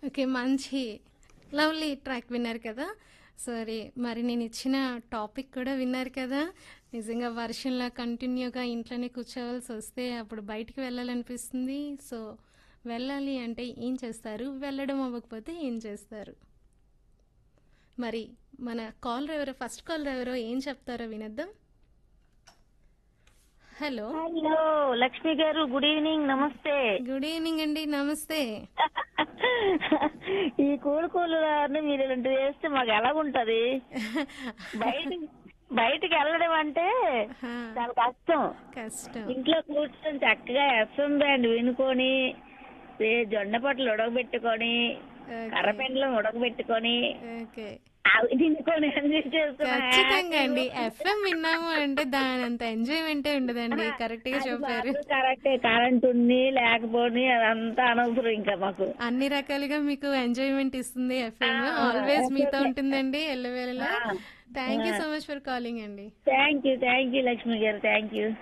Okay. మంచి lovely track విన్నారు కదా! సరే మరి నేను ఇచ్చిన టాపిక్ కూడా విన్నారు కదా! నిజంగా వర్షంలా కంటిన్యూగా ఇంట్లోనే కూర్చోవాల్సొస్తే అప్పుడు బయటికి వెళ్ళాలనిపిస్తుంది. సో, వెళ్ళాలి అంటే ఏం చేస్తారు? వెళ్ళడం అవ్వకపోతే ఏం చేస్తారు? మరి మన కాలర్ ఎవరో ఫస్ట్ కాలర్ ఎవరో ఏం చెప్తారో వినేద్దాం. హలో. హలో లక్ష్మి గారు good evening namaste good evening అండి. నమస్తే. ఈ కూలి కూలీలను మీరు ఇలాంటివి వేస్తే మాకు ఎలాగుంటది బయటికి బయటికి వెళ్ళడం అంటే ఆ, చాలా కష్టం కష్టం. ఇంట్లో కూర్చొని చక్కగా ఎఫ్ఎం బ్యాండ్ వినుకొని ఏ జొన్న పొట్టలు ఉడకబెట్టుకొని కర్రపెండలం ఉడకబెట్టుకొని ఓకే. అవి తినుకొని ఎంజాయ్ చేస్తున్నాం ఖచ్చితంగా అండి. ఎఫ్ఎం విన్నాము అంటే దానంత ఎంజాయ్‌మెంటే ఉండదండి. కరెక్ట్‌గా చెప్పారు. కరెక్టే కరెంట్ ఉంది లేకపోని అదంతా అనవసరం ఇంకా మాకు అన్ని రకాలుగా మీకు ఎంజాయ్‌మెంట్ ఇస్తుంది ఎఫ్ఎం. ఆ, ఆల్వేస్ మీతో FM. ఉంటుందండి ఎల్లవేళలా. ఆ, thank you ah. So much for calling అండి. Thank you thank you Lakshmi గారు thank you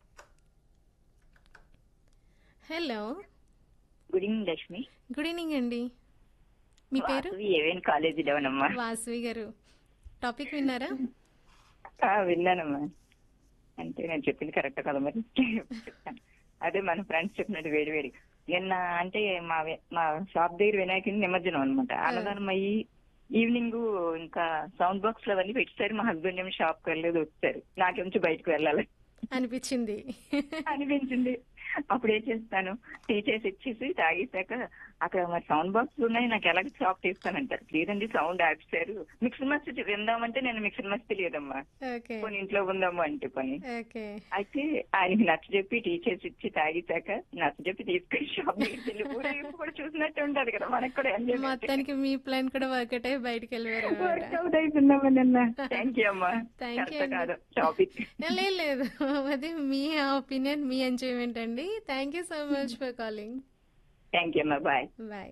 hello. Good evening Lakshmi good evening అండి. మీ పేరు? వాసవి ఏవేన్ కాలేజీలోనమ్మా వాసవి గారు. టాపిక్ విన్నారా? ఆ, విన్నానమ్మా అంటే నేను చెప్పింది కరెక్ట్ కదా మరి చెప్తాను. అదే మన ఫ్రెండ్స్ చెప్పినట్టు వేడి వేడి నిన్న అంటే మా వే- మా షాప్ దగ్గర వినాయకుని నిమజ్జనం అనమాట అన్నదానం అయ్యి ఈవినింగ్ ఇంకా సౌండ్ బాక్స్ అవన్నీ పెట్టారు మా హస్బెండ్ ఏమో షాప్ కి వెళ్ళలేదు వచ్చారు నాకేమో బయటకు వెళ్ళాలి అనిపించింది. అనిపించింది అప్పుడు ఏం చేస్తాను టీ చేసి ఇచ్చేసి తాగేసాక అక్కడ మరి సౌండ్ బాక్స్ ఉన్నాయి నాకు ఎలాగ షాప్ తీస్తానంటారు లేదండి సౌండ్ ఆపిస్తారు మిక్సర్ మస్తు విందామంటే నేను మిక్సర్ మస్తు తెలియదమ్మా ఓకే. కొన్ని ఇంట్లో ఉందాము అంటే పని ఓకే. అయితే ఆయనకి నచ్చ చెప్పి టీ చేసి ఇచ్చి తాగేసాక నచ్చ చెప్పి తీసుకెళ్లి షాప్ వెళ్ళి ఊరేగింపు కూడా చూసినట్టు ఉంటది కదా మనకు కూడా ఎంజాయ్ మొత్తానికి మీ ప్లాన్ కూడా వర్కౌట్ అయ్యి బయటికి వెళ్ళారు అన్నమాట. వర్కౌట్ అవుతుందమ్మా నిన్న థ్యాంక్ యూ అమ్మా Thank you కరెక్ట్ అండి. కాదు టాపిక్ లేదు లేదు అది మీ ఒపీనియన్ మీ ఎంజాయ్మెంట్ అండి thank you so much for calling thank you అమ్మా bye bye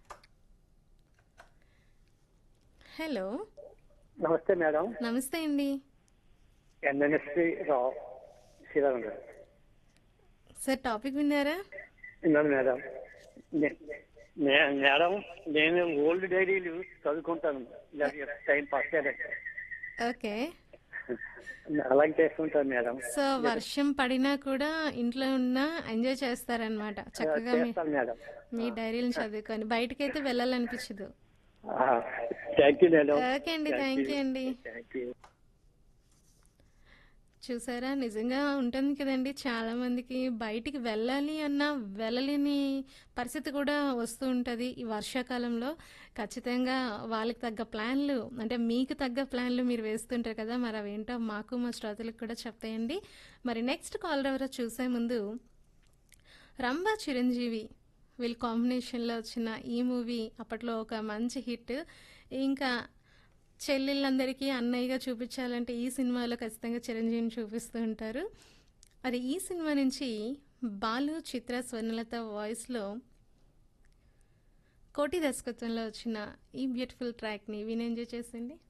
hello namaste madam namaste అండి ఎన్ఎన్ఎస్సి రావు శ్రీరామ్ గారు సార్ టాపిక్ విన్నారా విన్నాను మేడం నే- నే- మేడం నేను ఓల్డ్ డైరీలు చదువుకుంటాను టైం పాస్ చేయడానికి ఓకే అలాగే చేస్తుంటాను మేడం సో వర్షం పడినా కూడా ఇంట్లో ఉన్నా ఎంజాయ్ చేస్తారనమాట చక్కగా మీ చేస్తాను మేడం మీ డైరీలను చదువుకొని బయటకైతే వెళ్ళాలనిపించదు థ్యాంక్ యూ మేడం ఓకే అండి థ్యాంక్ యూ అండి థ్యాంక్ యూ చూసారా నిజంగా ఉంటుంది కదండి చాలా మందికి బయటికి వెళ్ళాలి అన్న వెళ్ళలేని పరిస్థితి కూడా వస్తూ ఉంటుంది ఈ వర్షాకాలంలో ఖచ్చితంగా వాళ్ళకి తగ్గ ప్లాన్లు అంటే మీకు తగ్గ ప్లాన్లు మీరు వేస్తుంటారు కదా మరి అవేంటో మాకు మా శ్రోతలకు కూడా చెప్తాయండి మరి నెక్స్ట్ కాల్ ఎవరో చూసే ముందు రంభా చిరంజీవి వీళ్ళ కాంబినేషన్లో వచ్చిన ఈ మూవీ అప్పట్లో ఒక మంచి హిట్ ఇంకా చెల్లెళ్ళందరికీ అన్నయ్యగా చూపించాలంటే ఈ సినిమాలో ఖచ్చితంగా చిరంజీవిని చూపిస్తూ ఉంటారు అది ఈ సినిమా నుంచి బాలు చిత్ర స్వర్ణలత వాయిస్లో కోటి దర్శకత్వంలో వచ్చిన ఈ బ్యూటిఫుల్ ట్రాక్ని విని ఎంజాయ్ చేసింది